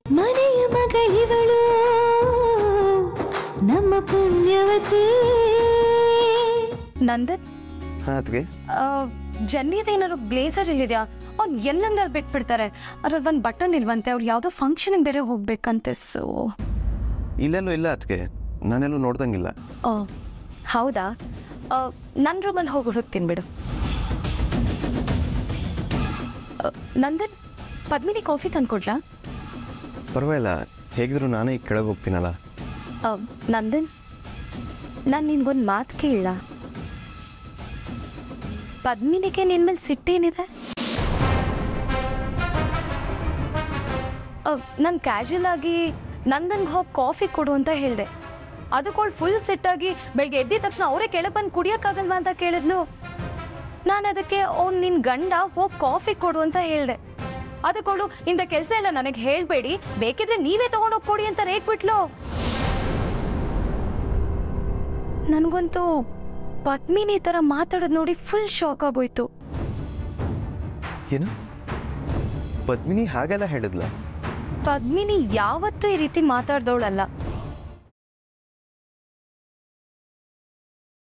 ಮನೆಯ ಮಗಳಿವಳು ನಮ್ಮ ಪುಣ್ಯವತಿ ನಂದನ್ ಹಾಂ ಅದಕ್ಕೆ ಜನ್ನಿದ ಏನಾದ್ರು ಬ್ಲೇಸರ್ ಇಲ್ಲಿದ್ಯಾ ಅವ್ನು ಎಲ್ಲಂದ್ರೆ ಅಲ್ಲಿ ಬಿಟ್ಬಿಡ್ತಾರೆ ಅದ್ರಲ್ಲಿ ಒಂದು ಬಟನ್ ಇಲ್ವಂತೆ ಅವ್ರು ಯಾವುದೋ ಫಂಕ್ಷನಿಗೆ ಬೇರೆ ಹೋಗ್ಬೇಕಂತೆ ಸೊ ಇಲ್ಲೆಲ್ಲೂ ಇಲ್ಲ ಅದಕ್ಕೆ ನಾನೆಲ್ಲೂ ನೋಡ್ದಂಗಿಲ್ಲ ಓ ಹೌದಾ ನನ್ನ ರೂಮಲ್ಲಿ ಹೋಗಿ ಹುಡುಕ್ತೀನಿ ಬಿಡು ಆ, ನಂದನ್ ಪದ್ಮಿನಿ ಕಾಫಿ ತಂದ್ಕೊಡ್ಲಾ ಪರವಾಗಿಲ್ಲ ಹೇಗಿದ್ರು ನಾನೇ ಈಗ ಕೆಳಗೆ ಹೋಗ್ತೀನಲ್ಲ ಆ, ನಂದನ್ ನಾನು ನಿನ್ಗೊಂದು ಮಾತು ಕೇಳಲ್ಲ ಪದ್ಮಿನಿಗೆ ನಿನ್ನ ಮೇಲೆ ಸಿಟ್ಟೇನಿದೆ ನಾನು ಕ್ಯಾಶುಯಲ್ ಆಗಿ ನಂದನ್ಗೆ ಹೋಗಿ ಕಾಫಿ ಕೊಡು ಅಂತ ಹೇಳಿದೆ ಅದಕ್ಕೋಳು ಫುಲ್ ಸಿಟ್ಟಾಗಿ ಬೆಳಗ್ಗೆ ಎದ್ದಿದ ತಕ್ಷಣ ಅವರೇ ಕೆಳಗೆ ಬಂದು ಕುಡಿಯೋಕ್ಕಾಗಲ್ವಾ ಅಂತ ಕೇಳಿದ್ಲು ನಾನು ಅದಕ್ಕೆ ಅವ್ನು ನಿನ್ನ ಗಂಡ ಹೋಗಿ ಕಾಫಿ ಕೊಡು ಅಂತ ಹೇಳಿದೆ ಅದಕ್ಕೋಳು ಇಂಥ ಕೆಲಸ ಎಲ್ಲ ನನಗೆ ಹೇಳಬೇಡಿ ಬೇಕಿದ್ರೆ ನೀವೇ ತೊಗೊಂಡೋಗಿ ಕೊಡಿ ಅಂತ ರೇಟ್ ಬಿಟ್ಲು ನನಗಂತೂ ಪದ್ಮಿನಿ ಈ ಥರ ಮಾತಾಡೋದು ನೋಡಿ ಫುಲ್ ಶಾಕ್ ಆಗೋಯ್ತು ಏನು ಪದ್ಮಿನಿ ಹಾಗೆಲ್ಲ ಹೇಳಿದ್ಲ ಪದ್ಮಿನಿ ಯಾವತ್ತೂ ಈ ರೀತಿ ಮಾತಾಡ್ದವಳಲ್ಲ